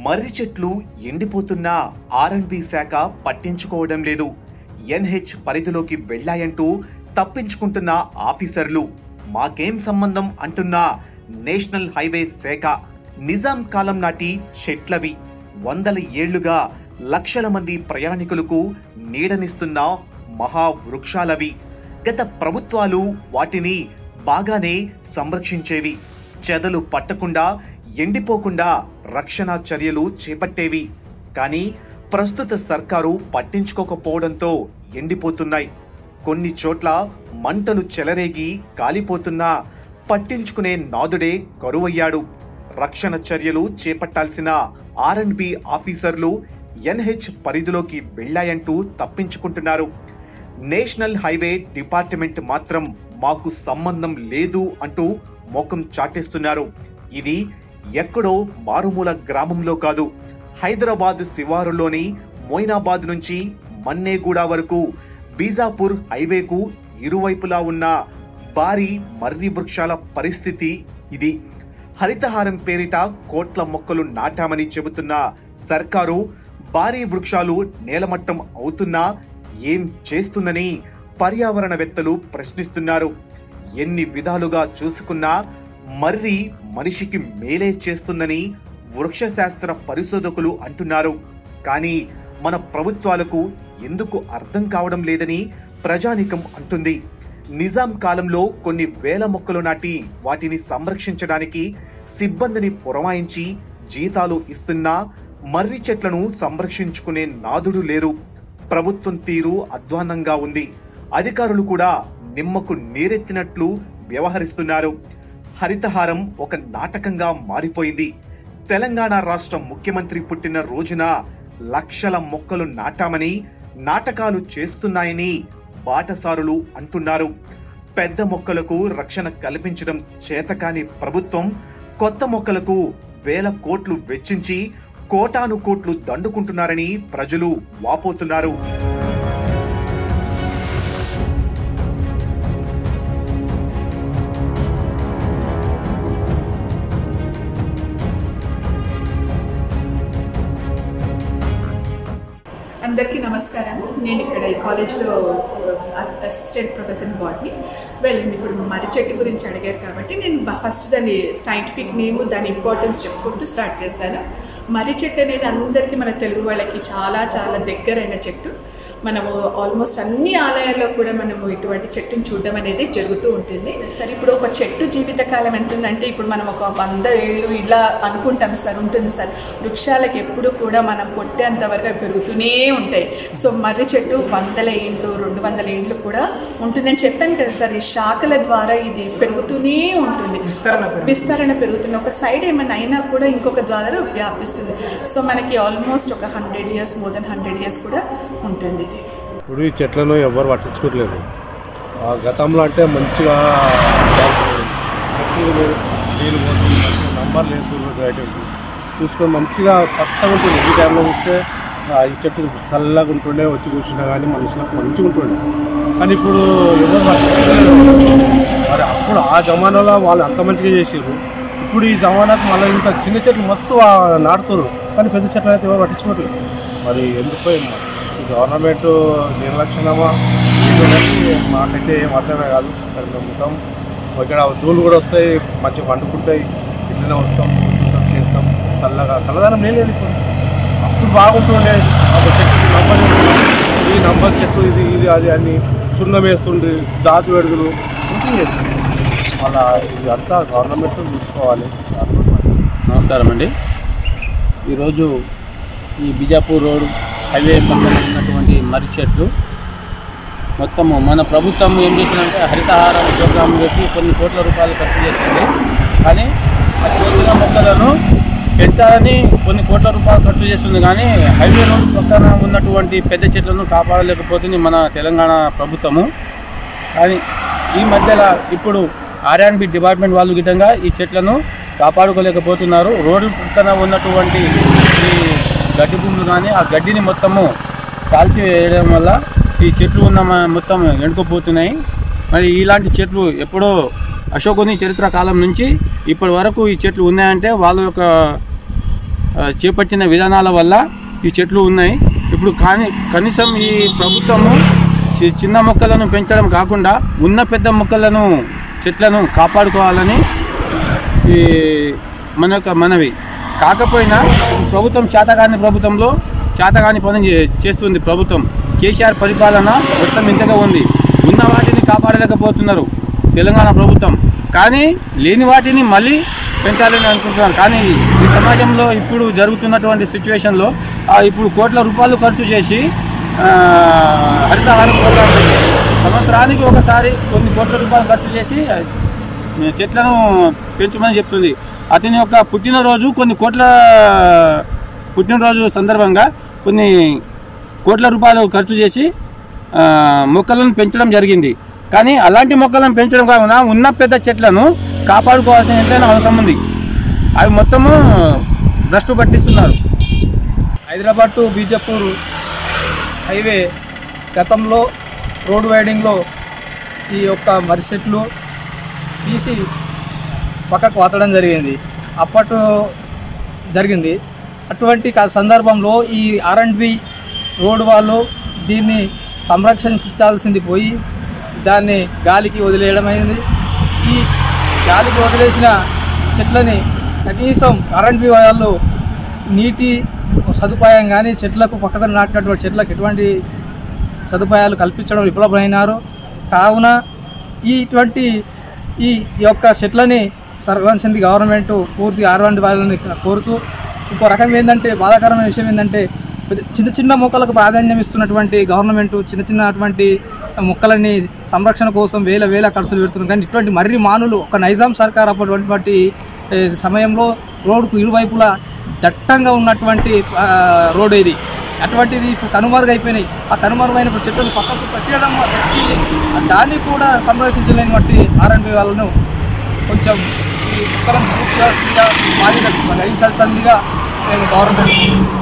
మర్రి చెట్లు ఎండిపోతున్నా ఆర్ఎండ్బి శాఖ పట్టించుకోవడం లేదు ఎన్హెచ్ పరిధిలోకి వెళ్ళాయంటూ తప్పించుకుంటున్న ఆఫీసర్లు మాకేం సంబంధం అంటున్న నేషనల్ హైవే శాఖ నిజాం కాలం నాటి చెట్లవి వందల ఏళ్లుగా లక్షల మంది ప్రయాణికులకు నీడనిస్తున్న మహావృక్షాలవి గత ప్రభుత్వాలు వాటిని బాగానే సంరక్షించేవి చెదలు పట్టకుండా ఎండిపోకుండా రక్షణ చర్యలు చేపట్టేవి కానీ ప్రస్తుత సర్కారు పట్టించుకోకపోవడంతో ఎండిపోతున్నాయి కొన్ని చోట్ల మంటలు చెలరేగి కాలిపోతున్నా పట్టించుకునే నాదుడే కరువయ్యాడు రక్షణ చర్యలు చేపట్టాల్సిన ఆర్ అండ్ బి ఆఫీసర్లు ఎన్హెచ్ పరిధిలోకి వెళ్ళాయంటూ తప్పించుకుంటున్నారు నేషనల్ హైవే డిపార్ట్మెంట్ మాత్రం మాకు సంబంధం లేదు అంటూ ముఖం చాటేస్తున్నారు ఇది ఎక్కడో మారుమూల గ్రామంలో కాదు హైదరాబాద్ శివారులోని మొయినాబాద్ నుంచి మన్నేగూడ వరకు బీజాపూర్ హైవేకు ఇరువైపులా ఉన్న భారీ మర్రి వృక్షాల పరిస్థితి ఇది హరితహారం పేరిట కోట్ల మొక్కలు నాటామని చెబుతున్న సర్కారు భారీ వృక్షాలు నేలమట్టం అవుతున్నా ఏం చేస్తుందని పర్యావరణవేత్తలు ప్రశ్నిస్తున్నారు ఎన్ని విధాలుగా చూసుకున్నా మర్రి మనిషికి మేలే చేస్తుందని వృక్షశాస్త్ర పరిశోధకులు అంటున్నారు కానీ మన ప్రభుత్వాలకు ఎందుకు అర్థం కావడం లేదని ప్రజానికం అంటుంది నిజాం కాలంలో కొన్ని వేల మొక్కలు నాటి వాటిని సంరక్షించడానికి సిబ్బందిని పురమాయించి జీతాలు ఇస్తున్నా మర్రి చెట్లను సంరక్షించుకునే నాదుడు లేరు ప్రభుత్వం తీరు అధ్వాన్నంగా ఉంది అధికారులు కూడా నిమ్మకు నీరెత్తినట్లు వ్యవహరిస్తున్నారు హరితహారం ఒక నాటకంగా మారిపోయింది తెలంగాణ రాష్ట్ర ముఖ్యమంత్రి పుట్టిన రోజున లక్షల మొక్కలు నాటామని నాటకాలు చేస్తున్నాయని బాటసారులు అంటున్నారు పెద్ద మొక్కలకు రక్షణ కల్పించడం చేతకాని ప్రభుత్వం కొత్త మొక్కలకు వేల కోట్లు వెచ్చించి కోటాను కోట్లు దండుకుంటున్నారని ప్రజలు వాపోతున్నారు అందరికీ నమస్కారం నేను ఇక్కడ ఈ కాలేజ్లో అసిస్టెంట్ ప్రొఫెసర్ బాట్ని వెల్ ఇప్పుడు మర్రి చెట్టు గురించి అడిగారు కాబట్టి నేను ఫస్ట్ దాని సైంటిఫిక్ నేమ్ దాని ఇంపార్టెన్స్ చెప్పుకుంటూ స్టార్ట్ చేస్తాను మర్రి చెట్టు అనేది అందరికీ మన తెలుగు వాళ్ళకి చాలా చాలా దగ్గరైన చెట్టు మనము ఆల్మోస్ట్ అన్ని ఆలయాల్లో కూడా మనము ఇటువంటి చెట్టును చూడడం అనేది జరుగుతూ ఉంటుంది సరే ఇప్పుడు ఒక చెట్టు జీవితకాలం ఎంత ఉందంటే ఇప్పుడు మనం ఒక వంద ఏళ్ళు ఇలా అనుకుంటాం సార్ ఉంటుంది సార్ వృక్షాలకు ఎప్పుడు కూడా మనం కొట్టేంత వరకు అవి పెరుగుతూనే ఉంటాయి సో మర్రి చెట్టు వందల ఏండ్లు రెండు వందల ఏండ్లు కూడా ఉంటుందని చెప్పాను కదా సార్ ఈ శాఖల ద్వారా ఇది పెరుగుతూనే ఉంటుంది విస్తరణ పెరుగుతుంది ఒక సైడ్ ఏమైనా అయినా కూడా ఇంకొక ద్వారా వ్యాపిస్తుంది సో మనకి ఆల్మోస్ట్ ఒక hundred years more than hundred years కూడా ఉంటుంది ఇది ఇప్పుడు ఈ చెట్లను ఎవ్వరు పట్టించుకోవట్లేదు ఆ గతంలో అంటే మంచిగా చెట్లు లేదు, నీళ్ళు పోతుంది నంబర్ లేదు బయటకు చూసుకొని మంచిగా పచ్చగా ఉంటుంది ఈ టైంలో చూస్తే ఆ, ఈ చెట్టు చల్లగా ఉంటుండే వచ్చి కూర్చున్నా కానీ మనుషులకు మంచిగా ఉంటుండే కానీ ఇప్పుడు ఎవరు పట్టించుకోలేదు మరి అప్పుడు ఆ జమానాలో వాళ్ళు అంత మంచిగా చేసారు ఇప్పుడు ఈ జమానాకు మళ్ళీ ఇంత చిన్న చెట్లు మస్తు ఆ, నాటుతారు కానీ పెద్ద చెట్లు అయితే ఎవరు పట్టించుకోవట్లేదు మరి ఎందుకు పోయింది మరి ఈ గవర్నమెంట్ నిర్లక్ష్యమా ఏంటనేది మాకైతే ఏం అర్థమే కాదు మరి మేము ఉంటాం ఇక్కడ దూలు కూడా వస్తాయి మంచిగా వండుకుంటాయి ఇట్లనే వస్తాం కూర్చుంటాం చేస్తాం చల్లగా చల్లదనం లేదు ఇప్పుడు అప్పుడు బాగుంటుండే ఒక చెట్టు నంబర్ ఈ నంబర్ చెట్టు ఇది ఇది అది అని సున్నం వేస్తుండ్రి జాతి వేడుకలు మంచిగా చేస్తుంది మళ్ళా ఇది అంతా గవర్నమెంట్ చూసుకోవాలి నమస్కారం అండి ఈరోజు ఈ బిజాపూర్ రోడ్ హైవే పక్కన ఉన్నటువంటి మర్రి చెట్లు మొత్తము మన ప్రభుత్వం ఏం చేసిందంటే హరితహార ప్రోగ్రాం పెట్టి కొన్ని కోట్ల రూపాయలు ఖర్చు చేస్తుంది కానీ ఆ కోసిన మొక్కలను పెంచాలని కొన్ని కోట్ల రూపాయలు ఖర్చు చేస్తుంది కానీ హైవే రోడ్ పక్కన ఉన్నటువంటి పెద్ద చెట్లను కాపాడలేకపోతుంది మన తెలంగాణ ప్రభుత్వము కానీ ఈ మధ్యలో ఇప్పుడు ఆర్ఆన్బి డిపార్ట్మెంట్ వాళ్ళు గిట్టంగా ఈ చెట్లను కాపాడుకోలేకపోతున్నారు రోడ్డు పక్కన ఉన్నటువంటి ఈ గడ్డి భూములు కానీ ఆ గడ్డిని మొత్తము కాల్చి వేయడం వల్ల ఈ చెట్లు ఉన్న మ- మొత్తం ఎండుకుపోతున్నాయి మరి ఇలాంటి చెట్లు ఎప్పుడో అశోకుని చరిత్ర కాలం నుంచి ఇప్పటి వరకు ఈ చెట్లు ఉన్నాయంటే వాళ్ళ యొక్క ఆ, చేపట్టిన విధానాల వల్ల ఈ చెట్లు ఉన్నాయి ఇప్పుడు కానీ కనీసం ఈ ప్రభుత్వము చి- చిన్న మొక్కలను పెంచడం కాకుండా ఉన్న పెద్ద మొక్కలను చెట్లను కాపాడుకోవాలని ఈ మన యొక్క మనవి కాకపోయినా ప్రభుత్వం చేతగాని ప్రభుత్వంలో చేతగాని పని చే- చేస్తుంది ప్రభుత్వం కేసీఆర్ పరిపాలన మొత్తం ఇంతగా ఉంది ఉన్న వాటిని కాపాడలేకపోతున్నారు తెలంగాణ ప్రభుత్వం కానీ లేని వాటిని మళ్ళీ పెంచాలని అనుకుంటున్నారు కానీ ఈ సమాజంలో ఇప్పుడు జరుగుతున్నటువంటి సిచ్యువేషన్లో ఇప్పుడు కోట్ల రూపాయలు ఖర్చు చేసి ఆ, హరితహారం ప్రోగ్రాం పెట్టి సంవత్సరానికి ఒకసారి కొన్ని కోట్ల రూపాయలు ఖర్చు చేసి చెట్లను పెంచమని చెప్తుంది అతని యొక్క పుట్టినరోజు కొన్ని కోట్ల పుట్టినరోజు సందర్భంగా కొన్ని కోట్ల రూపాయలు ఖర్చు చేసి ఆ, మొక్కలను పెంచడం జరిగింది కానీ అలాంటి మొక్కలను పెంచడం కాకుండా ఉన్న పెద్ద చెట్లను కాపాడుకోవాల్సిన ఎంతైనా అవసరం ఉంది అవి మొత్తము భ్రష్టు పట్టిస్తున్నారు హైదరాబాద్ టు బీజాపూర్ హైవే గతంలో రోడ్ వైడింగ్లో ఈ యొక్క మర్రి చెట్లు తీసి పక్కకు వాతడం జరిగింది అప్పటి జరిగింది అటువంటి క- సందర్భంలో ఈ ఆర్ అండ్ బి రోడ్ వాళ్ళు దీన్ని సంరక్షించాల్సింది పోయి దాన్ని గాలికి వదిలేయడం అయింది ఈ గాలికి వదిలేసిన చెట్లని కనీసం ఆర్ అండ్ బి వాళ్ళు నీటి సదుపాయం కానీ చెట్లకు పక్కన నాటినటువంటి చెట్లకు ఎటువంటి సదుపాయాలు కల్పించడం విఫలమైనారు కావున ఈ ఇటువంటి ఈ యొక్క చెట్లని సర్వంచింది గవర్నమెంట్ పూర్తి ఆర్వండి వాళ్ళని కోరుతూ ఇంకో రకం ఏంటంటే బాధాకరమైన విషయం ఏంటంటే పెద్ద- చిన్న చిన్న మొక్కలకు ప్రాధాన్యం ఇస్తున్నటువంటి గవర్నమెంట్ చిన్న చిన్న అటువంటి మొక్కలని సంరక్షణ కోసం వేల వేల ఖర్చులు పెడుతున్నారు కానీ ఇటువంటి మర్రి మానులు ఒక నైజాం సర్కార్ అప్పటి ఏ, సమయంలో రోడ్డుకు ఇరువైపులా దట్టంగా ఉన్నటువంటి ఆ, రోడ్ ఇది అటువంటిది ఇప్పుడు కనుమరుగైపోయినాయి ఆ కనుమరుగైనప్పుడు చెట్టును పక్కకు పెట్టడం పెట్టి దాన్ని కూడా సంరక్షించలేని బట్టి ఆర్ఎండ్బి వాళ్ళను కొంచెం ఈ మొక్కలను పూర్తిగా బాధ్యత వహించాల్సిందిగా నేను గవర్నమెంట్